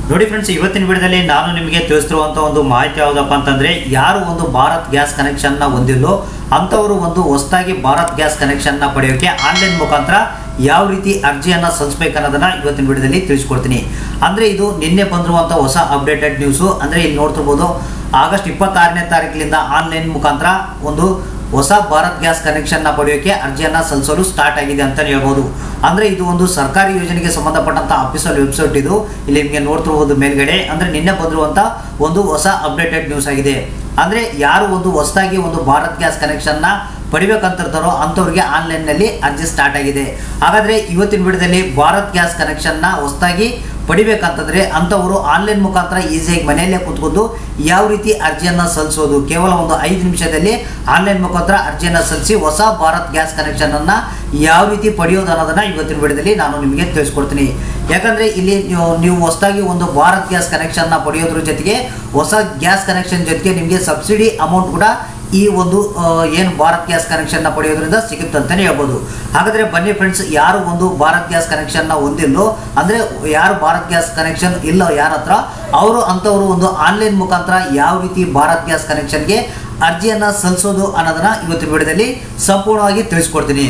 ನೋಡಿ ಫ್ರೆಂಡ್ಸ್ ಇವತ್ತಿನ ವಿಡಿಯೋದಲ್ಲಿ ನಾನು ನಿಮಗೆ ತಿಳಿಸ್ತಿರುವಂಥ ಒಂದು ಮಾಹಿತಿ ಯಾವುದಪ್ಪ ಅಂತಂದ್ರೆ ಯಾರು ಒಂದು ಭಾರತ್ ಗ್ಯಾಸ್ ಕನೆಕ್ಷನ್ನ ಹೊಂದಿಲ್ಲೋ ಅಂಥವರು ಒಂದು ಹೊಸದಾಗಿ ಭಾರತ್ ಗ್ಯಾಸ್ ಕನೆಕ್ಷನ್ನ ಪಡೆಯೋಕೆ ಆನ್ಲೈನ್ ಮುಖಾಂತರ ಯಾವ ರೀತಿ ಅರ್ಜಿಯನ್ನ ಸಲ್ಲಿಸಬೇಕು ಅನ್ನೋದನ್ನ ಇವತ್ತಿನ ವಿಡಿಯೋದಲ್ಲಿ ತಿಳಿಸ್ಕೊಡ್ತೀನಿ ಅಂದ್ರೆ ಇದು ನಿನ್ನೆ ಬಂದಿರುವಂಥ ಹೊಸ ಅಪ್ಡೇಟೆಡ್ ನ್ಯೂಸು ಅಂದ್ರೆ ಇಲ್ಲಿ ನೋಡ್ತಿರ್ಬೋದು ಆಗಸ್ಟ್ ಇಪ್ಪತ್ತಾರನೇ ತಾರೀಕಿನಿಂದ ಆನ್ಲೈನ್ ಮುಖಾಂತರ ಒಂದು ಹೊಸ ಭಾರತ್ ಗ್ಯಾಸ್ ಕನೆಕ್ಷನ್ನ ಪಡೆಯೋಕೆ ಅರ್ಜಿಯನ್ನ ಸಲ್ಲಿಸಲು ಸ್ಟಾರ್ಟ್ ಆಗಿದೆ ಅಂತ ಹೇಳ್ಬೋದು ಅಂದ್ರೆ ಇದು ಒಂದು ಸರ್ಕಾರಿ ಯೋಜನೆಗೆ ಸಂಬಂಧಪಟ್ಟಂತ ಅಫಿಷಿಯಲ್ ವೆಬ್ಸೈಟ್ ಇದು ಇಲ್ಲಿ ನಿಮಗೆ ನೋಡ್ತಿರ್ಬೋದು ಮೇಲ್ಗಡೆ ಅಂದ್ರೆ ನಿನ್ನೆ ಬಂದಿರುವಂತ ಒಂದು ಹೊಸ ಅಪ್ಡೇಟೆಡ್ ನ್ಯೂಸ್ ಆಗಿದೆ ಅಂದ್ರೆ ಯಾರು ಒಂದು ಹೊಸದಾಗಿ ಒಂದು ಭಾರತ್ ಗ್ಯಾಸ್ ಕನೆಕ್ಷನ್ನ ಪಡಿಬೇಕಂತಿರ್ತಾರೋ ಅಂಥವ್ರಿಗೆ ಆನ್ಲೈನ್ನಲ್ಲಿ ಅರ್ಜಿ ಸ್ಟಾರ್ಟ್ ಆಗಿದೆ ಹಾಗಾದ್ರೆ ಇವತ್ತಿನ ವಿಡಿಯೋದಲ್ಲಿ ಭಾರತ್ ಗ್ಯಾಸ್ ಕನೆಕ್ಷನ್ನ ಹೊಸದಾಗಿ ಪಡಿಬೇಕಂತಂದ್ರೆ ಅಂಥವರು ಆನ್ಲೈನ್ ಮುಖಾಂತರ ಈಸಿಯಾಗಿ ಮನೆಯಲ್ಲೇ ಕೂತ್ಕೊಂಡು ಯಾವ ರೀತಿ ಅರ್ಜಿಯನ್ನು ಸಲ್ಲಿಸೋದು ಕೇವಲ ಒಂದು ಐದು ನಿಮಿಷದಲ್ಲಿ ಆನ್ಲೈನ್ ಮುಖಾಂತರ ಅರ್ಜಿಯನ್ನು ಸಲ್ಲಿಸಿ ಹೊಸ ಭಾರತ್ ಗ್ಯಾಸ್ ಕನೆಕ್ಷನ್ ಅನ್ನ ಯಾವ ರೀತಿ ಪಡೆಯೋದು ಅನ್ನೋದನ್ನ ಇವತ್ತಿನ ವಿಡಿಯೋದಲ್ಲಿ ನಾನು ನಿಮಗೆ ತಿಳಿಸ್ಕೊಡ್ತೀನಿ ಯಾಕಂದ್ರೆ ಇಲ್ಲಿ ನೀವು ನೀವು ಹೊಸದಾಗಿ ಒಂದು ಭಾರತ್ ಗ್ಯಾಸ್ ಕನೆಕ್ಷನ್ನ ಪಡೆಯೋದ್ರ ಜೊತೆಗೆ ಹೊಸ ಗ್ಯಾಸ್ ಕನೆಕ್ಷನ್ ಜೊತೆಗೆ ನಿಮಗೆ ಸಬ್ಸಿಡಿ ಅಮೌಂಟ್ ಕೂಡ ಈ ಒಂದು ಆ, ಏನು ಭಾರತ್ ಗ್ಯಾಸ್ ಕನೆಕ್ಷನ್ನ ಪಡೆಯೋದ್ರಿಂದ ಸಿಗುತ್ತೆ ಅಂತಲೇ ಹೇಳ್ಬೋದು ಹಾಗಾದ್ರೆ ಬನ್ನಿ ಫ್ರೆಂಡ್ಸ್ ಯಾರು ಒಂದು ಭಾರತ್ ಗ್ಯಾಸ್ ಕನೆಕ್ಷನ್ನ ಹೊಂದಿಲ್ಲೋ ಅಂದ್ರೆ ಯಾರು ಭಾರತ್ ಗ್ಯಾಸ್ ಕನೆಕ್ಷನ್ ಇಲ್ಲ ಯಾರ ಹತ್ರ ಅವರು ಅಂಥವರು ಒಂದು ಆನ್ಲೈನ್ ಮುಖಾಂತರ ಯಾವ ರೀತಿ ಭಾರತ್ ಗ್ಯಾಸ್ ಕನೆಕ್ಷನ್ಗೆ ಅರ್ಜಿಯನ್ನ ಸಲ್ಲಿಸೋದು ಅನ್ನೋದನ್ನ ಇವತ್ತಿನ ವಿಡಿಯೋದಲ್ಲಿ ಸಂಪೂರ್ಣವಾಗಿ ತಿಳಿಸ್ಕೊಡ್ತೀನಿ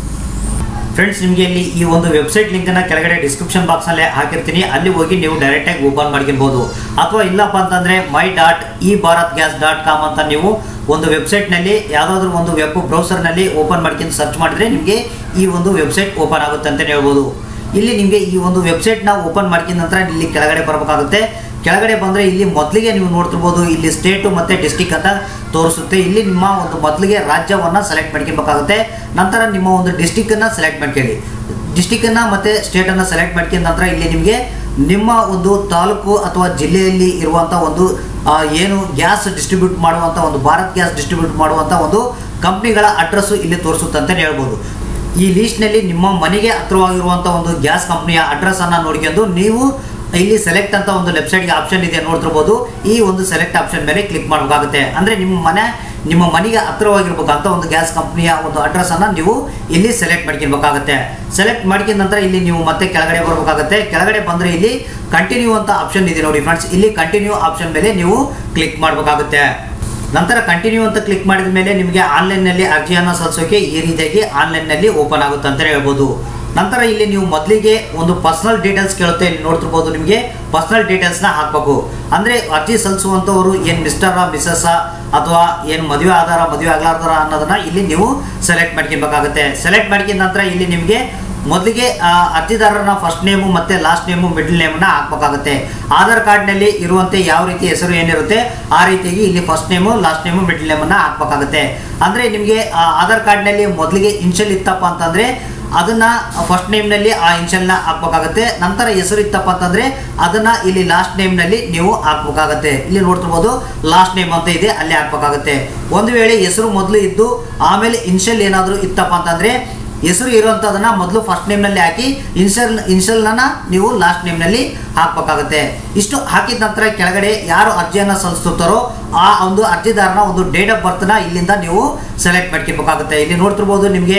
ಫ್ರೆಂಡ್ಸ್ ನಿಮಗೆ ಇಲ್ಲಿ ಈ ಒಂದು ವೆಬ್ಸೈಟ್ ಲಿಂಕನ್ನು ಕೆಳಗಡೆ ಡಿಸ್ಕ್ರಿಪ್ಷನ್ ಬಾಕ್ಸಲ್ಲೇ ಹಾಕಿರ್ತೀನಿ ಅಲ್ಲಿ ಹೋಗಿ ನೀವು ಡೈರೆಕ್ಟಾಗಿ ಓಪನ್ ಮಾಡ್ಕೊಬೋದು ಅಥವಾ ಇಲ್ಲಪ್ಪ ಅಂತಂದರೆ my dot e Bharat gas dot com ಅಂತ ನೀವು ಒಂದು ವೆಬ್ಸೈಟ್ನಲ್ಲಿ ಯಾವುದಾದ್ರೂ ಒಂದು ವೆಬ್ ಬ್ರೌಸರ್ನಲ್ಲಿ ಓಪನ್ ಮಾಡ್ಕೊಂಡು ಸರ್ಚ್ ಮಾಡಿದ್ರೆ ನಿಮಗೆ ಈ ಒಂದು ವೆಬ್ಸೈಟ್ ಓಪನ್ ಆಗುತ್ತೆ ಅಂತಲೇ ಹೇಳ್ಬೋದು ಇಲ್ಲಿ ನಿಮಗೆ ಈ ಒಂದು ವೆಬ್ಸೈಟ್ನ ಓಪನ್ ಮಾಡ್ಕೊಂಡ ನಂತರ ಇಲ್ಲಿ ಕೆಳಗಡೆ ಬರಬೇಕಾಗುತ್ತೆ ಕೆಳಗಡೆ ಬಂದರೆ ಇಲ್ಲಿ ಮೊದಲಿಗೆ ನೀವು ನೋಡ್ತಿರ್ಬೋದು ಇಲ್ಲಿ ಸ್ಟೇಟು ಮತ್ತು ಡಿಸ್ಟಿಕ್ ಅಂತ ತೋರಿಸುತ್ತೆ ಇಲ್ಲಿ ನಿಮ್ಮ ಒಂದು ಮೊದಲಿಗೆ ರಾಜ್ಯವನ್ನು ಸೆಲೆಕ್ಟ್ ಮಾಡ್ಕೊಬೇಕಾಗುತ್ತೆ ನಂತರ ನಿಮ್ಮ ಒಂದು ಡಿಸ್ಟಿಕ್ಕನ್ನು ಸೆಲೆಕ್ಟ್ ಮಾಡ್ಕೊಳ್ಳಿ ಡಿಸ್ಟಿಕ್ಕನ್ನು ಮತ್ತು ಸ್ಟೇಟನ್ನು ಸೆಲೆಕ್ಟ್ ಮಾಡ್ಕೊಂಡ ನಂತರ ಇಲ್ಲಿ ನಿಮಗೆ ನಿಮ್ಮ ಒಂದು ತಾಲೂಕು ಅಥವಾ ಜಿಲ್ಲೆಯಲ್ಲಿ ಇರುವಂಥ ಒಂದು ಆ, ಏನು ಗ್ಯಾಸ್ ಡಿಸ್ಟ್ರಿಬ್ಯೂಟ್ ಮಾಡುವಂಥ ಒಂದು ಭಾರತ್ ಗ್ಯಾಸ್ ಡಿಸ್ಟ್ರಿಬ್ಯೂಟ್ ಮಾಡುವಂಥ ಒಂದು ಕಂಪ್ನಿಗಳ ಅಡ್ರೆಸ್ಸು ಇಲ್ಲಿ ತೋರಿಸುತ್ತೆ ಅಂತಲೇ ಹೇಳ್ಬೋದು ಈ ಲೀಸ್ಟ್ನಲ್ಲಿ ನಿಮ್ಮ ಮನೆಗೆ ಹತ್ರವಾಗಿರುವಂಥ ಒಂದು ಗ್ಯಾಸ್ ಕಂಪ್ನಿಯ ಅಡ್ರೆಸ್ಸನ್ನು ನೋಡ್ಕೊಂಡು ನೀವು ಇಲ್ಲಿ ಸೆಲೆಕ್ಟ್ ಅಂತ ಒಂದು ವೆಬ್ಸೈಟ್ಗೆ ಆಪ್ಷನ್ ಇದೆ ನೋಡ್ತಿರ್ಬೋದು ಈ ಒಂದು ಸೆಲೆಕ್ಟ್ ಆಪ್ಷನ್ ಮೇಲೆ ಕ್ಲಿಕ್ ಮಾಡಬೇಕಾಗುತ್ತೆ ಅಂದರೆ ನಿಮ್ಮ ಮನೆ ನಿಮ್ಮ ಮನೆಗೆ ಹತ್ರವಾಗಿರ್ಬೇಕಂತ ಒಂದು ಗ್ಯಾಸ್ ಕಂಪ್ನಿಯ ಒಂದು ಅಡ್ರೆಸ್ಸನ್ನು ನೀವು ಇಲ್ಲಿ ಸೆಲೆಕ್ಟ್ ಮಾಡ್ಕೊಬೇಕಾಗುತ್ತೆ ಸೆಲೆಕ್ಟ್ ಮಾಡ್ಕೊಂಡ ನಂತರ ಇಲ್ಲಿ ನೀವು ಮತ್ತೆ ಕೆಳಗಡೆ ಬರಬೇಕಾಗುತ್ತೆ ಕೆಳಗಡೆ ಬಂದರೆ ಇಲ್ಲಿ ಕಂಟಿನ್ಯೂ ಅಂತ ಆಪ್ಷನ್ ಇದೆ ನೋಡಿ ಫ್ರೆಂಡ್ಸ್ ಇಲ್ಲಿ ಕಂಟಿನ್ಯೂ ಆಪ್ಷನ್ ಮೇಲೆ ನೀವು ಕ್ಲಿಕ್ ಮಾಡಬೇಕಾಗುತ್ತೆ ನಂತರ ಕಂಟಿನ್ಯೂ ಅಂತ ಕ್ಲಿಕ್ ಮಾಡಿದ ಮೇಲೆ ನಿಮಗೆ ಆನ್ಲೈನ್ನಲ್ಲಿ ಅರ್ಜಿಯನ್ನು ಸಲ್ಲಿಸೋಕೆ ಈ ರೀತಿಯಾಗಿ ಆನ್ಲೈನ್ನಲ್ಲಿ ಓಪನ್ ಆಗುತ್ತೆ ಅಂತ ಹೇಳ್ಬೋದು ನಂತರ ಇಲ್ಲಿ ನೀವು ಮೊದಲಿಗೆ ಒಂದು ಪರ್ಸನಲ್ ಡೀಟೇಲ್ಸ್ ಕೇಳುತ್ತೆ ಇಲ್ಲಿ ನೋಡ್ತಿರ್ಬೋದು ನಿಮಗೆ ಪರ್ಸನಲ್ ಡೀಟೇಲ್ಸ್ನ ಹಾಕಬೇಕು ಅಂದರೆ ಅರ್ಜಿ ಸಲ್ಲಿಸುವಂಥವ್ರು ಏನು ಮಿಸ್ಟರ ಮಿಸಸ್ಸ ಅಥವಾ ಏನು ಮದುವೆ ಆಧಾರ ಮದುವೆ ಆಗ್ಲಾರ್ದಾರ ಅನ್ನೋದನ್ನ ಇಲ್ಲಿ ನೀವು ಸೆಲೆಕ್ಟ್ ಮಾಡ್ಕೊಬೇಕಾಗುತ್ತೆ ಸೆಲೆಕ್ಟ್ ಮಾಡ್ಕೊಂಡ ನಂತರ ಇಲ್ಲಿ ನಿಮಗೆ ಮೊದಲಿಗೆ ಆ, ಅರ್ಜಿದಾರನ ಫಸ್ಟ್ ನೇಮು ಮತ್ತು ಲಾಸ್ಟ್ ನೇಮು ಮಿಡ್ಲ್ ನೇಮನ್ನ ಹಾಕಬೇಕಾಗುತ್ತೆ ಆಧಾರ್ ಕಾರ್ಡ್ನಲ್ಲಿ ಇರುವಂತೆ ಯಾವ ರೀತಿ ಹೆಸರು ಏನಿರುತ್ತೆ ಆ ರೀತಿಯಾಗಿ ಇಲ್ಲಿ first name last name middle ನೇಮನ್ನು ಹಾಕಬೇಕಾಗುತ್ತೆ ಅಂದರೆ ನಿಮಗೆ ಆ ಆಧಾರ್ ಕಾರ್ಡ್ನಲ್ಲಿ ಮೊದಲಿಗೆ ಇನ್ಷಿಯಲ್ ಇತ್ತಪ್ಪ ಅಂತಂದರೆ ಅದನ್ನ ಫಸ್ಟ್ ನೇಮ್ನಲ್ಲಿ ಆ ಇನ್ಷಿಯಲ್ನ ಹಾಕ್ಬೇಕಾಗುತ್ತೆ ನಂತರ ಹೆಸರು ಇತ್ತಪ್ಪ ಅಂತಂದ್ರೆ ಅದನ್ನ ಇಲ್ಲಿ ಲಾಸ್ಟ್ ನೇಮ್ನಲ್ಲಿ ನೀವು ಹಾಕ್ಬೇಕಾಗತ್ತೆ ಇಲ್ಲಿ ನೋಡ್ತಿರ್ಬೋದು ಲಾಸ್ಟ್ ನೇಮ್ ಅಂತ ಇದೆ ಅಲ್ಲಿ ಹಾಕ್ಬೇಕಾಗತ್ತೆ ಒಂದು ವೇಳೆ ಹೆಸರು ಮೊದಲು ಇದ್ದು ಆಮೇಲೆ ಇನ್ಷಿಯಲ್ ಏನಾದರೂ ಇತ್ತಪ್ಪ ಅಂತಂದ್ರೆ ಹೆಸರು ಇರುವಂಥದ್ದನ್ನ ಮೊದಲು ಫಸ್ಟ್ ನೇಮ್ನಲ್ಲಿ ಹಾಕಿ ಇನ್ಷಿಯಲ್ ಇನ್ಷಿಯಲ್ನ ನೀವು ಲಾಸ್ಟ್ ನೇಮ್ನಲ್ಲಿ ಹಾಕ್ಬೇಕಾಗುತ್ತೆ ಇಷ್ಟು ಹಾಕಿದ ನಂತರ ಕೆಳಗಡೆ ಯಾರು ಅರ್ಜಿಯನ್ನು ಸಲ್ಲಿಸುತ್ತಾರೋ ಆ ಒಂದು ಅರ್ಜಿದಾರನ ಒಂದು ಡೇಟ್ ಆಫ್ ಬರ್ತ್ನ ಇಲ್ಲಿಂದ ನೀವು ಸೆಲೆಕ್ಟ್ ಮಾಡ್ಕೊಬೇಕಾಗುತ್ತೆ ಇಲ್ಲಿ ನೋಡ್ತಿರ್ಬೋದು ನಿಮಗೆ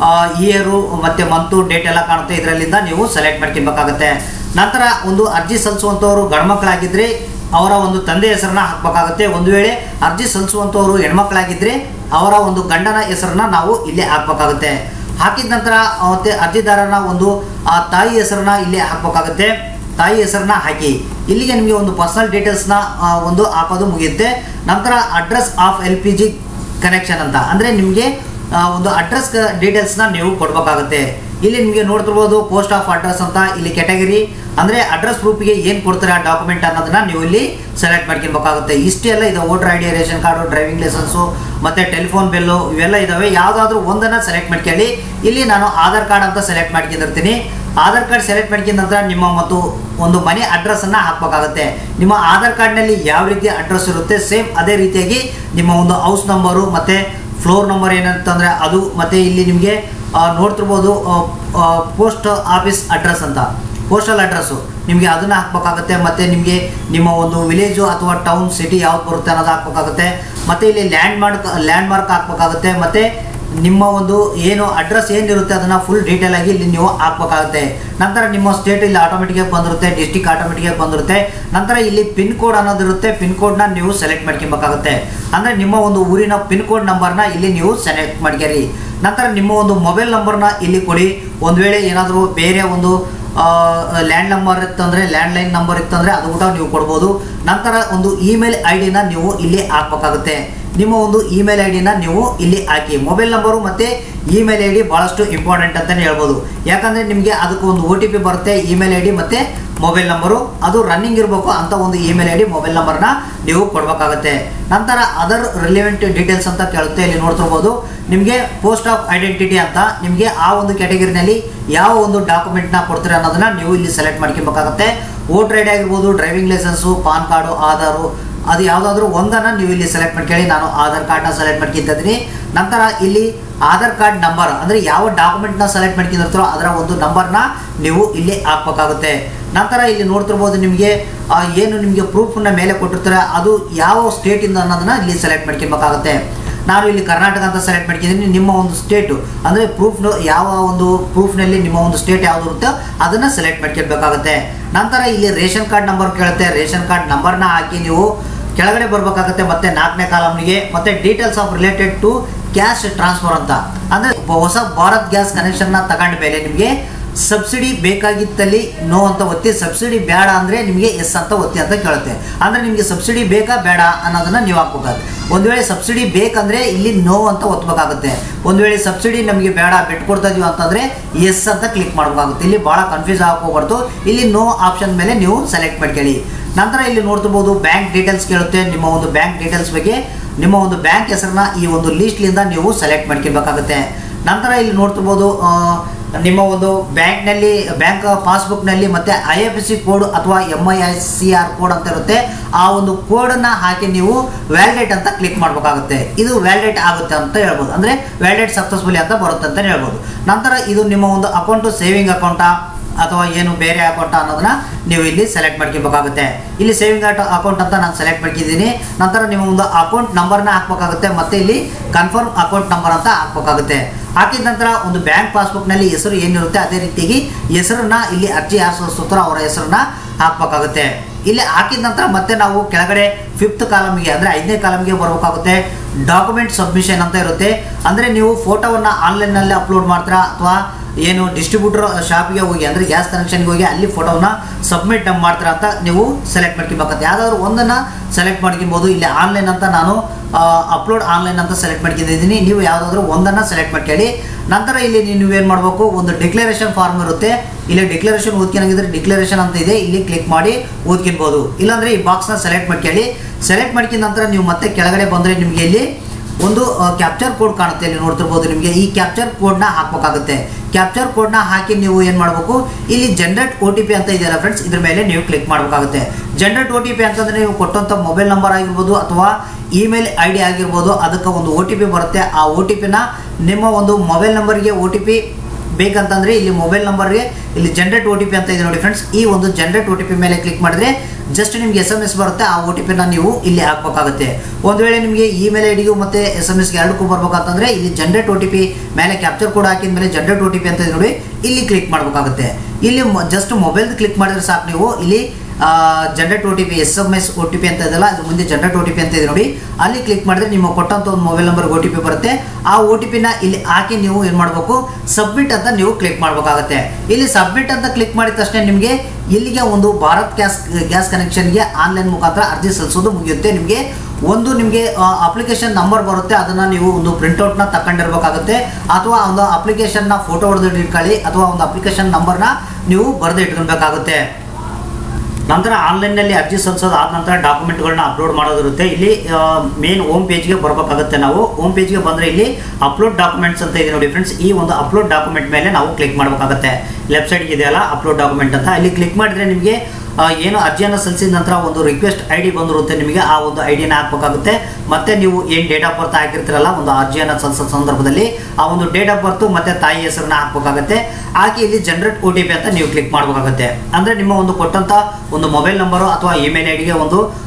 ಇಯರು ಮತ್ತು ಮಂತು ಡೇಟ್ ಎಲ್ಲ ಕಾಣುತ್ತೆ ಇದರಲ್ಲಿಂದ ನೀವು ಸೆಲೆಕ್ಟ್ ಮಾಡ್ಕೊಬೇಕಾಗುತ್ತೆ ನಂತರ ಒಂದು ಅರ್ಜಿ ಸಲ್ಲಿಸುವಂಥವ್ರು ಗಂಡ್ಮಕ್ಳಾಗಿದ್ದರೆ ಅವರ ಒಂದು ತಂದೆ ಹೆಸರನ್ನ ಹಾಕಬೇಕಾಗುತ್ತೆ ಒಂದು ವೇಳೆ ಅರ್ಜಿ ಸಲ್ಲಿಸುವಂಥವ್ರು ಹೆಣ್ಮಕ್ಳಾಗಿದ್ದರೆ ಅವರ ಒಂದು ಗಂಡನ ಹೆಸರನ್ನ ನಾವು ಇಲ್ಲಿ ಹಾಕಬೇಕಾಗುತ್ತೆ ಹಾಕಿದ ನಂತರ ಮತ್ತೆ ಅರ್ಜಿದಾರನ ಒಂದು ಆ ತಾಯಿ ಹೆಸರನ್ನ ಇಲ್ಲಿ ಹಾಕಬೇಕಾಗುತ್ತೆ ತಾಯಿ ಹೆಸರನ್ನ ಹಾಕಿ ಇಲ್ಲಿಗೆ ನಿಮಗೆ ಒಂದು ಪರ್ಸನಲ್ ಡೀಟೇಲ್ಸ್ನ ಒಂದು ಹಾಕೋದು ಮುಗಿಯುತ್ತೆ ನಂತರ address of L P G connection ಅಂತ ಅಂದರೆ ನಿಮಗೆ ಆ, ಒಂದು ಅಡ್ರೆಸ್ ಡೀಟೇಲ್ಸ್ನ ನೀವು ಕೊಡಬೇಕಾಗುತ್ತೆ ಇಲ್ಲಿ ನಿಮಗೆ ನೋಡ್ತಿರ್ಬೋದು ಪೋಸ್ಟ್ ಆಫ್ ಅಡ್ರೆಸ್ ಅಂತ ಇಲ್ಲಿ ಕೆಟಗರಿ ಅಂದರೆ ಅಡ್ರೆಸ್ ಪ್ರೂಫ್ಗೆ ಏನು ಕೊಡ್ತಾರೆ ಆ ಡಾಕ್ಯುಮೆಂಟ್ ಅನ್ನೋದನ್ನ ನೀವು ಇಲ್ಲಿ ಸೆಲೆಕ್ಟ್ ಮಾಡ್ಕೊಬೇಕಾಗುತ್ತೆ ಇಷ್ಟೆಲ್ಲ ಇದೆ voter I D ration card driving licence ಮತ್ತು ಟೆಲಿಫೋನ್ ಬಿಲ್ಲು ಇವೆಲ್ಲ ಇದ್ದಾವೆ ಯಾವುದಾದ್ರೂ ಒಂದನ್ನು ಸೆಲೆಕ್ಟ್ ಮಾಡ್ಕೊಳ್ಳಿ ಇಲ್ಲಿ ನಾನು ಆಧಾರ್ ಕಾರ್ಡ್ ಅಂತ ಸೆಲೆಕ್ಟ್ ಮಾಡ್ಕೊಂಡಿರ್ತೀನಿ ಆಧಾರ್ ಕಾರ್ಡ್ ಸೆಲೆಕ್ಟ್ ಮಾಡ್ಕೊಂಡ ನಂತರ ನಿಮ್ಮ ಮತ್ತು ಒಂದು ಮನೆ ಅಡ್ರೆಸ್ಸನ್ನು ಹಾಕಬೇಕಾಗುತ್ತೆ ನಿಮ್ಮ ಆಧಾರ್ ಕಾರ್ಡ್ನಲ್ಲಿ ಯಾವ ರೀತಿ ಅಡ್ರೆಸ್ ಇರುತ್ತೆ ಸೇಮ್ ಅದೇ ರೀತಿಯಾಗಿ ನಿಮ್ಮ ಒಂದು ಹೌಸ್ ನಂಬರು ಮತ್ತು ಫ್ಲೋರ್ ನಂಬರ್ ಏನಂತಂದರೆ ಅದು ಮತ್ತು ಇಲ್ಲಿ ನಿಮಗೆ ನೋಡ್ತಿರ್ಬೋದು ಪೋಸ್ಟ್ ಆಫೀಸ್ ಅಡ್ರೆಸ್ ಅಂತ ಪೋಸ್ಟಲ್ ಅಡ್ರೆಸ್ಸು ನಿಮಗೆ ಅದನ್ನು ಹಾಕಬೇಕಾಗುತ್ತೆ ಮತ್ತು ನಿಮಗೆ ನಿಮ್ಮ ಒಂದು ವಿಲೇಜು ಅಥವಾ ಟೌನ್ ಸಿಟಿ ಯಾವ್ದು ಬರುತ್ತೆ ಅನ್ನೋದು ಹಾಕಬೇಕಾಗುತ್ತೆ ಮತ್ತು ಇಲ್ಲಿ ಲ್ಯಾಂಡ್ ಮಾರ್ಕ್ ಲ್ಯಾಂಡ್ ಮಾರ್ಕ್ ಹಾಕಬೇಕಾಗುತ್ತೆ ಮತ್ತು ನಿಮ್ಮ ಒಂದು ಏನು ಅಡ್ರೆಸ್ ಏನಿರುತ್ತೆ ಅದನ್ನು ಫುಲ್ ಡೀಟೇಲ್ ಆಗಿ ಇಲ್ಲಿ ನೀವು ಹಾಕ್ಬೇಕಾಗುತ್ತೆ ನಂತರ ನಿಮ್ಮ ಸ್ಟೇಟ್ ಇಲ್ಲಿ ಆಟೋಮೆಟಿಕಾಗಿ ಬಂದಿರುತ್ತೆ ಡಿಸ್ಟಿಕ್ ಆಟೋಮೆಟಿಕಾಗಿ ಬಂದಿರುತ್ತೆ ನಂತರ ಇಲ್ಲಿ ಪಿನ್ ಕೋಡ್ ಅನ್ನೋದು ಇರುತ್ತೆ ಪಿನ್ ಕೋಡ್ನ ನೀವು ಸೆಲೆಕ್ಟ್ ಮಾಡ್ಕೊಬೇಕಾಗುತ್ತೆ ಅಂದರೆ ನಿಮ್ಮ ಒಂದು ಊರಿನ ಪಿನ್ ಕೋಡ್ ನಂಬರ್ನ ಇಲ್ಲಿ ನೀವು ಸೆಲೆಕ್ಟ್ ಮಾಡ್ಕೊರಿ ನಂತರ ನಿಮ್ಮ ಒಂದು ಮೊಬೈಲ್ ನಂಬರ್ನ ಇಲ್ಲಿ ಕೊಡಿ ಒಂದು ವೇಳೆ ಏನಾದರೂ ಬೇರೆ ಒಂದು ಲ್ಯಾಂಡ್ ನಂಬರ್ ಇತ್ತಂದರೆ ಲ್ಯಾಂಡ್ಲೈನ್ ನಂಬರ್ ಇತ್ತಂದರೆ ಅದು ಕೂಡ ನೀವು ಕೊಡ್ಬೋದು ನಂತರ ಒಂದು ಇಮೇಲ್ ಐ ಡಿನ ನೀವು ಇಲ್ಲಿ ಹಾಕ್ಬೇಕಾಗುತ್ತೆ ನಿಮ್ಮ ಒಂದು ಇಮೇಲ್ ಐ ಡಿನ ನೀವು ಇಲ್ಲಿ ಹಾಕಿ ಮೊಬೈಲ್ ನಂಬರು ಮತ್ತು ಇಮೇಲ್ ಐ ಡಿ ಭಾಳಷ್ಟು ಇಂಪಾರ್ಟೆಂಟ್ ಅಂತಲೇ ಹೇಳ್ಬೋದು ಯಾಕಂದರೆ ನಿಮಗೆ ಅದಕ್ಕೆ ಒಂದು ಒ ಟಿ ಪಿ ಬರುತ್ತೆ ಇಮೇಲ್ ಐ ಡಿ ಮತ್ತು ಮೊಬೈಲ್ ನಂಬರು ಅದು ರನ್ನಿಂಗ್ ಇರಬೇಕು ಅಂತ ಒಂದು ಇಮೇಲ್ ಐ ಡಿ ಮೊಬೈಲ್ ನಂಬರ್ನ ನೀವು ಕೊಡಬೇಕಾಗುತ್ತೆ ನಂತರ ಅದರ್ ರಿಲಿವೆಂಟ್ ಡೀಟೇಲ್ಸ್ ಅಂತ ಕೇಳುತ್ತೆ ಇಲ್ಲಿ ನೋಡ್ತಿರ್ಬೋದು ನಿಮಗೆ ಪೋಸ್ಟ್ ಆಫ್ ಐಡೆಂಟಿಟಿ ಅಂತ ನಿಮಗೆ ಆ ಒಂದು ಕ್ಯಾಟಗರಿನಲ್ಲಿ ಯಾವ ಒಂದು ಡಾಕ್ಯುಮೆಂಟ್ನ ಕೊಡ್ತೀರ ಅನ್ನೋದನ್ನ ನೀವು ಇಲ್ಲಿ ಸೆಲೆಕ್ಟ್ ಮಾಡ್ಕೊಬೇಕಾಗುತ್ತೆ ವೋಟರ್ ಐ ಡಿ ಆಗಿರ್ಬೋದು driving licence PAN card Aadhaar ಅದು ಯಾವುದಾದ್ರೂ ಒಂದನ್ನು ನೀವು ಇಲ್ಲಿ ಸೆಲೆಕ್ಟ್ ಮಾಡ್ಕೊಳ್ಳಿ ನಾನು ಆಧಾರ್ ಕಾರ್ಡ್ನ ಸೆಲೆಕ್ಟ್ ಮಾಡ್ಕಿದ್ದೀನಿ ನಂತರ ಇಲ್ಲಿ ಆಧಾರ್ ಕಾರ್ಡ್ ನಂಬರ್ ಅಂದರೆ ಯಾವ ಡಾಕ್ಯುಮೆಂಟ್ನ ಸೆಲೆಕ್ಟ್ ಮಾಡ್ಕೊಂಡಿರ್ತಾರೋ ಅದರ ಒಂದು ನಂಬರ್ನ ನೀವು ಇಲ್ಲಿ ಹಾಕ್ಬೇಕಾಗುತ್ತೆ ನಂತರ ಇಲ್ಲಿ ನೋಡ್ತಿರ್ಬೋದು ನಿಮಗೆ ಆ, ಏನು ನಿಮಗೆ ಪ್ರೂಫ್ನ ಮೇಲೆ ಕೊಟ್ಟಿರ್ತಾರೆ ಅದು ಯಾವ ಸ್ಟೇಟಿಂದ ಅನ್ನೋದನ್ನ ಇಲ್ಲಿ ಸೆಲೆಕ್ಟ್ ಮಾಡ್ಕೊಬೇಕಾಗುತ್ತೆ ನಾನು ಇಲ್ಲಿ ಕರ್ನಾಟಕ ಅಂತ ಸೆಲೆಕ್ಟ್ ಮಾಡ್ಕಿದ್ದೀನಿ ನಿಮ್ಮ ಒಂದು ಸ್ಟೇಟು ಅಂದರೆ ಪ್ರೂಫ್ ಯಾವ ಒಂದು ಪ್ರೂಫ್ನಲ್ಲಿ ನಿಮ್ಮ ಒಂದು ಸ್ಟೇಟ್ ಯಾವುದು ಇರುತ್ತೋ ಅದನ್ನು ಸೆಲೆಕ್ಟ್ ಮಾಡ್ಕೊಳ್ಬೇಕಾಗುತ್ತೆ ನಂತರ ಇಲ್ಲಿ ರೇಷನ್ ಕಾರ್ಡ್ ನಂಬರ್ ಕೇಳುತ್ತೆ ರೇಷನ್ ಕಾರ್ಡ್ ನಂಬರ್ನ ಹಾಕಿ ನೀವು ಕೆಳಗಡೆ ಬರಬೇಕಾಗುತ್ತೆ ಮತ್ತೆ ನಾಲ್ಕನೇ ಕಾಲಮ್ನಿಗೆ ಮತ್ತೆ details of related to cash transfer ಅಂತ ಅಂದರೆ ಹೊಸ ಭಾರತ್ ಗ್ಯಾಸ್ ಕನೆಕ್ಷನ್ನ ತಗೊಂಡ ಮೇಲೆ ನಿಮಗೆ ಸಬ್ಸಿಡಿ ಬೇಕಾಗಿತ್ತಲ್ಲಿ ನೋ ಅಂತ ಒತ್ತಿ ಸಬ್ಸಿಡಿ ಬೇಡ ಅಂದರೆ ನಿಮಗೆ ಎಸ್ ಅಂತ ಒತ್ತಿ ಅಂತ ಕೇಳುತ್ತೆ ಅಂದರೆ ನಿಮಗೆ ಸಬ್ಸಿಡಿ ಬೇಕಾ ಬೇಡ ಅನ್ನೋದನ್ನು ನೀವು ಹಾಕ್ಬೇಕಾಗುತ್ತೆ ಒಂದು ವೇಳೆ ಸಬ್ಸಿಡಿ ಬೇಕಂದರೆ ಇಲ್ಲಿ ನೋ ಅಂತ ಒತ್ತಬೇಕಾಗುತ್ತೆ ಒಂದು ವೇಳೆ ಸಬ್ಸಿಡಿ ನಮಗೆ ಬೇಡ ಬಿಟ್ಕೊಡ್ತಾ ಇದೀವಿ ಅಂತಂದರೆ ಎಸ್ ಅಂತ ಕ್ಲಿಕ್ ಮಾಡಬೇಕಾಗುತ್ತೆ ಇಲ್ಲಿ ಭಾಳ ಕನ್ಫ್ಯೂಸ್ ಹೋಗ್ಬಾರ್ದು ಇಲ್ಲಿ ನೋ ಆಪ್ಷನ್ ಮೇಲೆ ನೀವು ಸೆಲೆಕ್ಟ್ ಮಾಡ್ಕೊಳ್ಳಿ ನಂತರ ಇಲ್ಲಿ ನೋಡ್ತಿರ್ಬೋದು ಬ್ಯಾಂಕ್ ಡೀಟೇಲ್ಸ್ ಕೇಳುತ್ತೆ ನಿಮ್ಮ ಒಂದು ಬ್ಯಾಂಕ್ ಡೀಟೇಲ್ಸ್ ಬಗ್ಗೆ ನಿಮ್ಮ ಒಂದು ಬ್ಯಾಂಕ್ ಹೆಸರನ್ನ ಈ ಒಂದು ಲೀಸ್ಟ್ಲಿಂದ ನೀವು ಸೆಲೆಕ್ಟ್ ಮಾಡ್ಕೊಬೇಕಾಗುತ್ತೆ ನಂತರ ಇಲ್ಲಿ ನೋಡ್ತಿರ್ಬೋದು ಆ, ನಿಮ್ಮ ಒಂದು ಬ್ಯಾಂಕ್ನಲ್ಲಿ ಬ್ಯಾಂಕ್ ಪಾಸ್ಬುಕ್ನಲ್ಲಿ ಮತ್ತು ಐ ಎಫ್ ಸಿ ಕೋಡ್ code M I I C R code ಅಂತ ಇರುತ್ತೆ ಆ ಒಂದು ಕೋಡನ್ನು ಹಾಕಿ ನೀವು ವ್ಯಾಲಿಡೇಟ್ ಅಂತ ಕ್ಲಿಕ್ ಮಾಡಬೇಕಾಗುತ್ತೆ ಇದು ವ್ಯಾಲಿಡೇಟ್ ಆಗುತ್ತೆ ಅಂತ ಹೇಳ್ಬೋದು ಅಂದರೆ ವ್ಯಾಲಿಡೇಟ್ ಸಕ್ಸಸ್ಫುಲಿ ಅಂತ ಬರುತ್ತೆ ಅಂತ ಹೇಳ್ಬೋದು ನಂತರ ಇದು ನಿಮ್ಮ ಒಂದು ಅಕೌಂಟು ಸೇವಿಂಗ್ ಅಕೌಂಟಾ ಅಥವಾ ಏನು ಬೇರೆ ಅಕೌಂಟ್ ಅನ್ನೋದನ್ನ ನೀವು ಇಲ್ಲಿ ಸೆಲೆಕ್ಟ್ ಮಾಡ್ಕೋಬೇಕಾಗುತ್ತೆ ಇಲ್ಲಿ ಸೇವಿಂಗ್ ಅಕೌಂಟ್ ಅಂತ ನಾನು ಸೆಲೆಕ್ಟ್ ಮಾಡ್ಕಿದ್ದೀನಿ ನಂತರ ನಿಮ್ಮ ಒಂದು ಅಕೌಂಟ್ ನಂಬರ್ನ ಹಾಕ್ಬೇಕಾಗುತ್ತೆ ಮತ್ತೆ ಇಲ್ಲಿ ಕನ್ಫರ್ಮ್ ಅಕೌಂಟ್ ನಂಬರ್ ಅಂತ ಹಾಕ್ಬೇಕಾಗುತ್ತೆ ಹಾಕಿದ ನಂತರ ಒಂದು ಬ್ಯಾಂಕ್ ಪಾಸ್ಬುಕ್ನಲ್ಲಿ ಹೆಸರು ಏನಿರುತ್ತೆ ಅದೇ ರೀತಿಯಾಗಿ ಹೆಸರನ್ನ ಇಲ್ಲಿ ಅರ್ಜಿ ಯಾರು ಸಲ್ಲಿಸ್ತಾರೋ ಅವರ ಹೆಸರನ್ನ ಹಾಕ್ಬೇಕಾಗುತ್ತೆ ಇಲ್ಲಿ ಹಾಕಿದ ನಂತರ ಮತ್ತೆ ನಾವು ಕೆಳಗಡೆ ಫಿಫ್ತ್ ಕಾಲಮ್ಗೆ ಅಂದರೆ ಐದನೇ ಕಾಲಮ್ಗೆ ಬರಬೇಕಾಗುತ್ತೆ ಡಾಕ್ಯುಮೆಂಟ್ ಸಬ್ಮಿಷನ್ ಅಂತ ಇರುತ್ತೆ ಅಂದರೆ ನೀವು ಫೋಟೋವನ್ನು ಆನ್ಲೈನಲ್ಲಿ ಅಪ್ಲೋಡ್ ಮಾಡ್ತೀರಾ ಅಥವಾ ಏನು ಡಿಸ್ಟ್ರಿಬ್ಯೂಟರ್ ಶಾಪಿಗೆ ಹೋಗಿ ಅಂದರೆ ಗ್ಯಾಸ್ ಕನೆಕ್ಷನ್ಗೆ ಹೋಗಿ ಅಲ್ಲಿ ಫೋಟೋನ ಸಬ್ಮಿಟ್ ಮಾಡ್ತೀರಾ ಅಂತ ನೀವು ಸೆಲೆಕ್ಟ್ ಮಾಡ್ಕೊಬೇಕಾಗುತ್ತೆ ಯಾವುದಾದ್ರು ಒಂದನ್ನು ಸೆಲೆಕ್ಟ್ ಮಾಡ್ಕೊಬೋದು ಇಲ್ಲಿ ಆನ್ಲೈನ್ ಅಂತ ನಾನು ಅಪ್ಲೋಡ್ ಆನ್ಲೈನ್ ಅಂತ ಸೆಲೆಕ್ಟ್ ಮಾಡ್ಕೊಂಡಿದ್ದೀನಿ ನೀವು ಯಾವುದಾದ್ರೂ ಒಂದನ್ನು ಸೆಲೆಕ್ಟ್ ಮಾಡ್ಕೊಳ್ಳಿ ನಂತರ ಇಲ್ಲಿ ನೀವು ಏನು ಮಾಡಬೇಕು ಒಂದು ಡಿಕ್ಲರೇಷನ್ ಫಾರ್ಮ್ ಇರುತ್ತೆ ಇಲ್ಲಿ ಡಿಕ್ಲರೇಷನ್ ಓದ್ಕೊಳಂಗಿದ್ರೆ ಡಿಕ್ಲರೇಷನ್ ಅಂತ ಇದೆ ಇಲ್ಲಿ ಕ್ಲಿಕ್ ಮಾಡಿ ಓದ್ಕೊಬೋದು ಇಲ್ಲಾಂದರೆ ಈ ಬಾಕ್ಸ್ನ ಸೆಲೆಕ್ಟ್ ಮಾಡ್ಕೊಳ್ಳಿ ಸೆಲೆಕ್ಟ್ ಮಾಡ್ಕೊಂಡ ನಂತರ ನೀವು ಮತ್ತೆ ಕೆಳಗಡೆ ಬಂದರೆ ನಿಮಗೆ ಇಲ್ಲಿ ಒಂದು ಕ್ಯಾಪ್ಚರ್ ಕೋಡ್ ಕಾಣುತ್ತೆ ಇಲ್ಲಿ ನೋಡ್ತಿರ್ಬೋದು ನಿಮಗೆ ಈ ಕ್ಯಾಪ್ಚರ್ ಕೋಡ್ನ ಹಾಕಬೇಕಾಗುತ್ತೆ ಕ್ಯಾಪ್ಚರ್ ಕೋಡ್ನ ಹಾಕಿ ನೀವು ಏನು ಮಾಡಬೇಕು ಇಲ್ಲಿ ಜನರೇಟ್ ಒ ಟಿ ಪಿ ಅಂತ ಇದೆಯಲ್ಲ ಫ್ರೆಂಡ್ಸ್ ಇದ್ರ ಮೇಲೆ ನೀವು ಕ್ಲಿಕ್ ಮಾಡಬೇಕಾಗುತ್ತೆ ಜನರೇಟ್ ಒ ಟಿ ಪಿ ಅಂತಂದರೆ ನೀವು ಕೊಟ್ಟಂಥ ಮೊಬೈಲ್ ನಂಬರ್ ಆಗಿರ್ಬೋದು ಅಥವಾ ಇಮೇಲ್ ಐ ಡಿ ಆಗಿರ್ಬೋದು ಅದಕ್ಕೆ ಒಂದು ಒ ಟಿ ಪಿ ಬರುತ್ತೆ ಆ ಒ ಟಿ ಪಿನ ನಿಮ್ಮ ಒಂದು ಮೊಬೈಲ್ ನಂಬರ್ಗೆ ಒ ಟಿ ಪಿ ಬೇಕಂತಂದರೆ ಇಲ್ಲಿ ಮೊಬೈಲ್ ನಂಬರ್ಗೆ ಇಲ್ಲಿ ಜನರೇಟ್ ಒ ಟಿ ಪಿ ಅಂತ ಇದೆ ನೋಡಿ ಫ್ರೆಂಡ್ಸ್ ಈ ಒಂದು ಜನರೇಟ್ ಒ ಟಿ ಪಿ ಮೇಲೆ ಕ್ಲಿಕ್ ಮಾಡಿದ್ರೆ ಜಸ್ಟ್ ನಿಮಗೆ ಎಸ್ ಎಮ್ ಎಸ್ ಬರುತ್ತೆ ಆ ಒ ಟಿ ಪಿನ ನೀವು ಇಲ್ಲಿ ಹಾಕ್ಬೇಕಾಗುತ್ತೆ ಒಂದು ವೇಳೆ ನಿಮಗೆ ಇಮೇಲ್ ಐ ಡಿಗೂ ಮತ್ತು ಎಸ್ ಎಮ್ ಎಸ್ಗೆ ಎರಡಕ್ಕೂ ಬರ್ಬೇಕಂತಂದರೆ ಇಲ್ಲಿ ಜನರೇಟ್ ಒ ಟಿ ಪಿ ಮೇಲೆ ಕ್ಯಾಪ್ಚರ್ ಕೋಡ್ ಹಾಕಿದ ಮೇಲೆ ಜನರೇಟ್ ಒ ಟಿ ಪಿ ಅಂತ ಇದೆ ನೋಡಿ ಇಲ್ಲಿ ಕ್ಲಿಕ್ ಮಾಡಬೇಕಾಗುತ್ತೆ ಇಲ್ಲಿ ಜಸ್ಟ್ ಮೊಬೈಲ್ದು ಕ್ಲಿಕ್ ಮಾಡಿದ್ರೆ ಸಾಕು ನೀವು ಇಲ್ಲಿ generate O T P S M S O T P ಅಂತ ಇದೆಲ್ಲ ಅದ್ರ ಮುಂದೆ ಜನರೇಟ್ ಒ ಟಿ ಪಿ ಅಂತ ಇದೆ ನೋಡಿ ಅಲ್ಲಿ ಕ್ಲಿಕ್ ಮಾಡಿದ್ರೆ ನಿಮ್ಮ ಕೊಟ್ಟಂಥ ಒಂದು ಮೊಬೈಲ್ ನಂಬರ್ಗೆ ಒ ಟಿ ಪಿ ಬರುತ್ತೆ ಆ ಒ ಟಿ ಪಿನ ಇಲ್ಲಿ ಹಾಕಿ ನೀವು ಏನು ಮಾಡಬೇಕು ಸಬ್ಮಿಟ್ ಅಂತ ನೀವು ಕ್ಲಿಕ್ ಮಾಡಬೇಕಾಗುತ್ತೆ ಇಲ್ಲಿ ಸಬ್ಮಿಟ್ ಅಂತ ಕ್ಲಿಕ್ ಮಾಡಿದ ತಕ್ಷಣ ನಿಮಗೆ ಇಲ್ಲಿಗೆ ಒಂದು ಭಾರತ್ ಗ್ಯಾಸ್ ಗ್ಯಾಸ್ ಕನೆಕ್ಷನ್ಗೆ ಆನ್ಲೈನ್ ಮುಖಾಂತರ ಅರ್ಜಿ ಸಲ್ಲಿಸೋದು ಮುಗಿಯುತ್ತೆ ನಿಮಗೆ ಒಂದು ನಿಮಗೆ ಅಪ್ಲಿಕೇಶನ್ ನಂಬರ್ ಬರುತ್ತೆ ಅದನ್ನು ನೀವು ಒಂದು ಪ್ರಿಂಟೌಟ್ನ ತಗೊಂಡಿರ್ಬೇಕಾಗುತ್ತೆ ಅಥವಾ ಒಂದು ಅಪ್ಲಿಕೇಶನ್ನ ಫೋಟೋ ಹೊಡೆದು ಇಟ್ಕೊಳ್ಳಿ ಅಥವಾ ಒಂದು ಅಪ್ಲಿಕೇಶನ್ ನಂಬರ್ನ ನೀವು ಬರೆದು ಇಟ್ಕೊಳ್ಬೇಕಾಗುತ್ತೆ ನಂತರ ಆನ್ಲೈನ್ನಲ್ಲಿ ಅರ್ಜಿ ಸಲ್ಲಿಸೋದು ಆದ ನಂತರ ಡಾಕ್ಯುಮೆಂಟ್ಗಳನ್ನ ಅಪ್ಲೋಡ್ ಮಾಡೋದಿರುತ್ತೆ ಇಲ್ಲಿ ಮೇನ್ ಹೋಮ್ ಪೇಜ್ಗೆ ಬರಬೇಕಾಗುತ್ತೆ ನಾವು ಹೋಮ್ ಪೇಜ್ಗೆ ಬಂದರೆ ಇಲ್ಲಿ ಅಪ್ಲೋಡ್ ಡಾಕ್ಯುಮೆಂಟ್ಸ್ ಅಂತ ಇದೆ ನೋಡಿ ಫ್ರೆಂಡ್ಸ್ ಈ ಒಂದು ಅಪ್ಲೋಡ್ ಡಾಕ್ಯುಮೆಂಟ್ ಮೇಲೆ ನಾವು ಕ್ಲಿಕ್ ಮಾಡಬೇಕಾಗುತ್ತೆ ಲೆಫ್ಟ್ ಸೈಡ್ಗೆ ಇದೆಯಲ್ಲ ಅಪ್ಲೋಡ್ ಡಾಕ್ಯುಮೆಂಟ್ ಅಂತ ಇಲ್ಲಿ ಕ್ಲಿಕ್ ಮಾಡಿದ್ರೆ ನಿಮಗೆ ಆ, ಏನು ಅರ್ಜಿಯನ್ನು ಸಲ್ಲಿಸಿದ ನಂತರ ಒಂದು ರಿಕ್ವೆಸ್ಟ್ ಐ ಡಿ ಬಂದಿರುತ್ತೆ ನಿಮಗೆ ಆ ಒಂದು ಐ ಡಿನ ಹಾಕಬೇಕಾಗುತ್ತೆ ಮತ್ತೆ ನೀವು ಏನು ಡೇಟ್ ಆಫ್ ಬರ್ತ್ ಹಾಕಿರ್ತೀರಲ್ಲ ಒಂದು ಅರ್ಜಿಯನ್ನು ಸಲ್ಲಿಸೋ ಸಂದರ್ಭದಲ್ಲಿ ಆ ಒಂದು ಡೇಟ್ ಆಫ್ ಬರ್ತು ಮತ್ತೆ ತಾಯಿ ಹೆಸರನ್ನ ಹಾಕಬೇಕಾಗುತ್ತೆ ಹಾಕಿ ಇಲ್ಲಿ ಜನರೇಟ್ ಒ ಟಿ ಪಿ ಅಂತ ನೀವು ಕ್ಲಿಕ್ ಮಾಡಬೇಕಾಗುತ್ತೆ ಅಂದರೆ ನಿಮ್ಮ ಒಂದು ಕೊಟ್ಟಂಥ ಒಂದು ಮೊಬೈಲ್ ನಂಬರು ಅಥವಾ ಇಮೇಲ್ ಐ ಡಿಗೆ ಒಂದು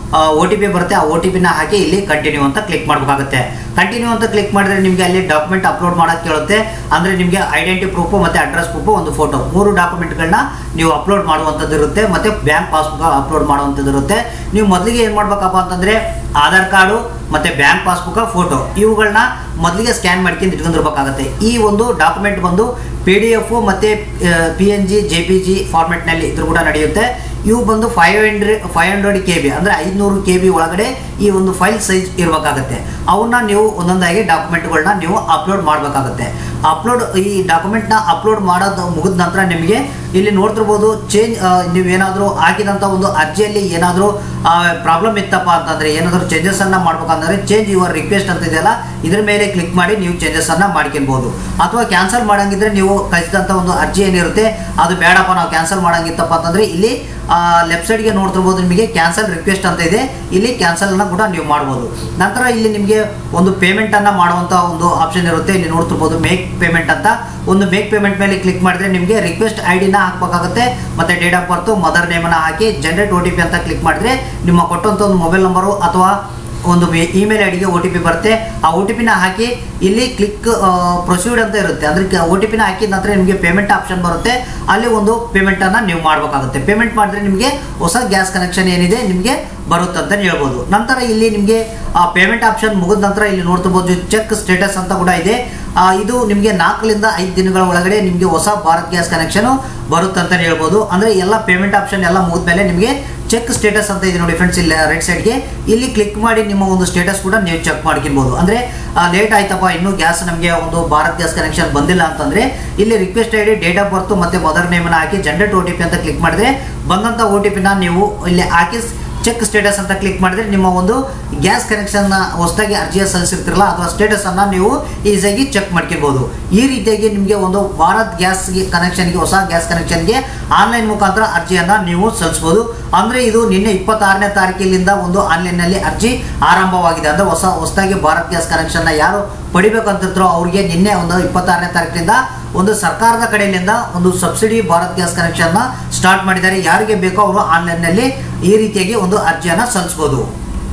ಒ ಟಿ ಪಿ ಬರುತ್ತೆ ಆ ಒ ಟಿ ಪಿನ ಹಾಕಿ ಇಲ್ಲಿ ಕಂಟಿನ್ಯೂ ಅಂತ ಕ್ಲಿಕ್ ಮಾಡಬೇಕಾಗುತ್ತೆ ಕಂಟಿನ್ಯೂ ಅಂತ ಕ್ಲಿಕ್ ಮಾಡಿದ್ರೆ ನಿಮಗೆ ಅಲ್ಲಿ ಡಾಕ್ಯುಮೆಂಟ್ ಅಪ್ಲೋಡ್ ಮಾಡೋಕ್ಕೆ ಕೇಳುತ್ತೆ ಅಂದರೆ ನಿಮಗೆ ಐಡೆಂಟಿ ಪ್ರೂಫು ಮತ್ತು ಅಡ್ರೆಸ್ ಪ್ರೂಫು ಒಂದು ಫೋಟೋ ಮೂರು ಡಾಕ್ಯುಮೆಂಟ್ಗಳನ್ನ ನೀವು ಅಪ್ಲೋಡ್ ಮಾಡುವಂಥದ್ದು ಇರುತ್ತೆ ಮತ್ತು ಬ್ಯಾಂಕ್ ಪಾಸ್ಬುಕ್ ಅಪ್ಲೋಡ್ ಮಾಡುವಂಥದ್ದು ಇರುತ್ತೆ ನೀವು ಮೊದಲಿಗೆ ಏನು ಮಾಡ್ಬೇಕಪ್ಪ ಅಂತಂದರೆ ಆಧಾರ್ ಕಾರ್ಡು ಮತ್ತು ಬ್ಯಾಂಕ್ ಪಾಸ್ಬುಕ್ ಫೋಟೋ ಇವುಗಳನ್ನ ಮೊದಲಿಗೆ ಸ್ಕ್ಯಾನ್ ಮಾಡ್ಕೊಂಡು ಇಟ್ಕೊಂಡಿರ್ಬೇಕಾಗುತ್ತೆ ಈ ಒಂದು ಡಾಕ್ಯುಮೆಂಟ್ ಬಂದು ಪಿ ಡಿ ಎಫ್ ಮತ್ತು P N G J P G ಫಾರ್ಮೆಟ್ನಲ್ಲಿ ಇದ್ರೂ ಕೂಡ ನಡೆಯುತ್ತೆ ಇವು ಬಂದು five hundred five hundred K B ಅಂದರೆ ಐದುನೂರು ಕೆ ಬಿ ಒಳಗಡೆ ಈ ಒಂದು ಫೈಲ್ ಸೈಜ್ ಇರಬೇಕಾಗುತ್ತೆ ಅವನ್ನ ನೀವು ಒಂದೊಂದಾಗಿ ಡಾಕ್ಯುಮೆಂಟ್ಗಳನ್ನ ನೀವು ಅಪ್ಲೋಡ್ ಮಾಡಬೇಕಾಗುತ್ತೆ ಅಪ್ಲೋಡ್ ಈ ಡಾಕ್ಯುಮೆಂಟ್ನ ಅಪ್ಲೋಡ್ ಮಾಡೋದು ಮುಗಿದ ನಂತರ ನಿಮಗೆ ಇಲ್ಲಿ ನೋಡ್ತಿರ್ಬೋದು ಚೇಂಜ್ ನೀವೇನಾದರೂ ಹಾಕಿದಂಥ ಒಂದು ಅರ್ಜಿಯಲ್ಲಿ ಏನಾದರೂ ಪ್ರಾಬ್ಲಮ್ ಇತ್ತಪ್ಪ ಅಂತಂದರೆ ಏನಾದರೂ ಚೇಂಜಸನ್ನು ಮಾಡ್ಬೇಕಂದ್ರೆ ಚೇಂಜ್ ಯುವರ್ ರಿಕ್ವೆಸ್ಟ್ ಅಂತ ಇದೆಯಲ್ಲ ಇದ್ರ ಮೇಲೆ ಕ್ಲಿಕ್ ಮಾಡಿ ನೀವು ಚೇಂಜಸನ್ನು ಮಾಡ್ಕೊಬೋದು ಅಥವಾ ಕ್ಯಾನ್ಸಲ್ ಮಾಡಂಗಿದ್ರೆ ನೀವು ಕಳಿಸಿದಂಥ ಒಂದು ಅರ್ಜಿ ಏನಿರುತ್ತೆ ಅದು ಬೇಡಪ್ಪ ನಾವು ಕ್ಯಾನ್ಸಲ್ ಮಾಡಂಗಿತ್ತಪ್ಪ ಅಂತಂದರೆ ಇಲ್ಲಿ ಲೆಫ್ಟ್ ಸೈಡ್ಗೆ ನೋಡ್ತಿರ್ಬೋದು ನಿಮಗೆ ಕ್ಯಾನ್ಸಲ್ ರಿಕ್ವೆಸ್ಟ್ ಅಂತ ಇದೆ ಇಲ್ಲಿ ಕ್ಯಾನ್ಸಲ್ನ ಕೂಡ ನೀವು ಮಾಡ್ಬೋದು ನಂತರ ಇಲ್ಲಿ ನಿಮಗೆ ಒಂದು ಪೇಮೆಂಟನ್ನು ಮಾಡುವಂಥ ಒಂದು ಆಪ್ಷನ್ ಇರುತ್ತೆ ಇಲ್ಲಿ ನೋಡ್ತಿರ್ಬೋದು ಮೇಕ್ ಪೇಮೆಂಟ್ ಅಂತ ಒಂದು ಮೇಕ್ ಪೇಮೆಂಟ್ ಮೇಲೆ ಕ್ಲಿಕ್ ಮಾಡಿದ್ರೆ ನಿಮಗೆ ರಿಕ್ವೆಸ್ಟ್ ಐ ಡಿನ ಹಾಕಬೇಕಾಗುತ್ತೆ ಮತ್ತು ಡೇಟ್ ಆಫ್ ಬರ್ತು ಮದರ್ ನೇಮನ್ನು ಹಾಕಿ ಜನರೇಟ್ ಒ ಟಿ ಪಿ ಅಂತ ಕ್ಲಿಕ್ ಮಾಡಿದ್ರೆ ನಿಮ್ಮ ಕೊಟ್ಟಂಥ ಒಂದು ಮೊಬೈಲ್ ನಂಬರು ಅಥವಾ ಒಂದು ಇಮೇಲ್ ಐ ಡಿಗೆ ಒ ಟಿ ಪಿ ಬರುತ್ತೆ ಆ ಒ ಟಿ ಪಿನ ಹಾಕಿ ಇಲ್ಲಿ ಕ್ಲಿಕ್ ಪ್ರೊಸೀಡ್ ಅಂತ ಇರುತ್ತೆ ಅಂದ್ರೆ ಒ ಟಿ ಪಿನ ಹಾಕಿದ ನಂತರ ನಿಮಗೆ ಪೇಮೆಂಟ್ ಆಪ್ಷನ್ ಬರುತ್ತೆ ಅಲ್ಲಿ ಒಂದು ಪೇಮೆಂಟನ್ನು ನೀವು ಮಾಡಬೇಕಾಗುತ್ತೆ ಪೇಮೆಂಟ್ ಮಾಡಿದ್ರೆ ನಿಮಗೆ ಹೊಸ ಗ್ಯಾಸ್ ಕನೆಕ್ಷನ್ ಏನಿದೆ ನಿಮಗೆ ಬರುತ್ತೆ ಅಂತ ಹೇಳ್ಬೋದು ನಂತರ ಇಲ್ಲಿ ನಿಮಗೆ ಆ ಪೇಮೆಂಟ್ ಆಪ್ಷನ್ ಮುಗಿದ ನಂತರ ಇಲ್ಲಿ ನೋಡ್ತಿರ್ಬೋದು ಚೆಕ್ ಸ್ಟೇಟಸ್ ಅಂತ ಕೂಡ ಇದೆ ಆ, ಇದು ನಿಮಗೆ ನಾಲ್ಕರಿಂದ ಐದು ದಿನಗಳ ಒಳಗಡೆ ನಿಮಗೆ ಹೊಸ ಭಾರತ್ ಗ್ಯಾಸ್ ಕನೆಕ್ಷನು ಬರುತ್ತೆ ಅಂತ ಹೇಳ್ಬೋದು ಅಂದರೆ ಎಲ್ಲ ಪೇಮೆಂಟ್ ಆಪ್ಷನ್ ಎಲ್ಲ ಮುಗಿದ್ಮೇಲೆ ನಿಮಗೆ ಚೆಕ್ ಸ್ಟೇಟಸ್ ಅಂತ ಇದೆ ನೋಡಿ ಫ್ರೆಂಡ್ಸ್ ಇಲ್ಲಿ ರೈಟ್ ಸೈಡ್ಗೆ ಇಲ್ಲಿ ಕ್ಲಿಕ್ ಮಾಡಿ ನಿಮ್ಮ ಒಂದು ಸ್ಟೇಟಸ್ ಕೂಡ ನೀವು ಚೆಕ್ ಮಾಡ್ಕೊಬೋದು ಅಂದರೆ ಲೇಟ್ ಆಯ್ತಪ್ಪ ಇನ್ನೂ ಗ್ಯಾಸ್ ನಮಗೆ ಒಂದು ಭಾರತ್ ಗ್ಯಾಸ್ ಕನೆಕ್ಷನ್ ಬಂದಿಲ್ಲ ಅಂತಂದರೆ ಇಲ್ಲಿ request I D date of birth ಮತ್ತು ಮದರ್ ನೇಮನ್ನು ಹಾಕಿ ಜನರೇಟ್ ಒ ಟಿ ಪಿ ಅಂತ ಕ್ಲಿಕ್ ಮಾಡಿದ್ರೆ ಬಂದಂಥ ಒ ಟಿ ಪಿನ ನೀವು ಇಲ್ಲಿ ಹಾಕಿ ಚೆಕ್ ಸ್ಟೇಟಸ್ ಅಂತ ಕ್ಲಿಕ್ ಮಾಡಿದ್ರೆ ನಿಮ್ಮ ಒಂದು ಗ್ಯಾಸ್ ಕನೆಕ್ಷನ್ನ ಹೊಸದಾಗಿ ಅರ್ಜಿಯ ಸಲ್ಲಿಸಿರ್ತಿರಲ್ಲ ಅಥವಾ ಸ್ಟೇಟಸನ್ನು ನೀವು ಈಸಿಯಾಗಿ ಚೆಕ್ ಮಾಡ್ಕೊಬೋದು ಈ ರೀತಿಯಾಗಿ ನಿಮಗೆ ಒಂದು ಭಾರತ್ ಗ್ಯಾಸ್ಗೆ ಕನೆಕ್ಷನ್ಗೆ ಹೊಸ ಗ್ಯಾಸ್ ಕನೆಕ್ಷನ್ಗೆ ಆನ್ಲೈನ್ ಮುಖಾಂತರ ಅರ್ಜಿಯನ್ನು ನೀವು ಸಲ್ಲಿಸ್ಬೋದು ಅಂದರೆ ಇದು ನಿನ್ನೆ ಇಪ್ಪತ್ತಾರನೇ ತಾರೀಕಿನಿಂದ ಒಂದು ಆನ್ಲೈನ್ನಲ್ಲಿ ಅರ್ಜಿ ಆರಂಭವಾಗಿದೆ ಅಂದರೆ ಹೊಸ ಹೊಸದಾಗಿ ಭಾರತ್ ಗ್ಯಾಸ್ ಕನೆಕ್ಷನ್ನ ಯಾರು ಪಡಿಬೇಕಂತಿರ್ತಾರೋ ಅವ್ರಿಗೆ ನಿನ್ನೆ ಒಂದು ಇಪ್ಪತ್ತಾರನೇ ತಾರೀಕಿನಿಂದ ಒಂದು ಸರ್ಕಾರದ ಕಡೆಯಿಂದ ಒಂದು ಸಬ್ಸಿಡಿ ಭಾರತ್ ಗ್ಯಾಸ್ ಕನೆಕ್ಷನ್ನ ಸ್ಟಾರ್ಟ್ ಮಾಡಿದ್ದಾರೆ ಯಾರಿಗೆ ಬೇಕೋ ಅವರು ಆನ್ಲೈನ್ನಲ್ಲಿ ಈ ರೀತಿಯಾಗಿ ಒಂದು ಅರ್ಜಿಯನ್ನು ಸಲ್ಲಿಸ್ಬೋದು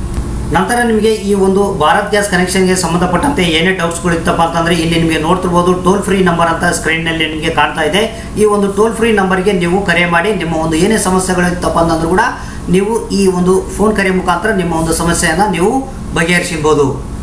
ನಂತರ ನಿಮಗೆ ಈ ಒಂದು ಭಾರತ್ ಗ್ಯಾಸ್ ಕನೆಕ್ಷನ್ಗೆ ಸಂಬಂಧಪಟ್ಟಂತೆ ಏನೇ ಡೌಟ್ಸ್ಗಳು ಇತ್ತಪ್ಪ ಅಂತಂದರೆ ಇಲ್ಲಿ ನಿಮಗೆ ನೋಡ್ತಿರ್ಬೋದು ಟೋಲ್ ಫ್ರೀ ನಂಬರ್ ಅಂತ ಸ್ಕ್ರೀನ್ನಲ್ಲಿ ನಿಮಗೆ ಕಾಣ್ತಾ ಇದೆ ಈ ಒಂದು ಟೋಲ್ ಫ್ರೀ ನಂಬರ್ಗೆ ನೀವು ಕರೆ ಮಾಡಿ ನಿಮ್ಮ ಒಂದು ಏನೇ ಸಮಸ್ಯೆಗಳು ಇತ್ತಪ್ಪ ಅಂತಂದ್ರೂ ಕೂಡ ನೀವು ಈ ಒಂದು ಫೋನ್ ಕರೆ ಮುಖಾಂತರ ನಿಮ್ಮ ಒಂದು ಸಮಸ್ಯೆಯನ್ನು ನೀವು ಬಗೆಹರಿಸಬಹುದು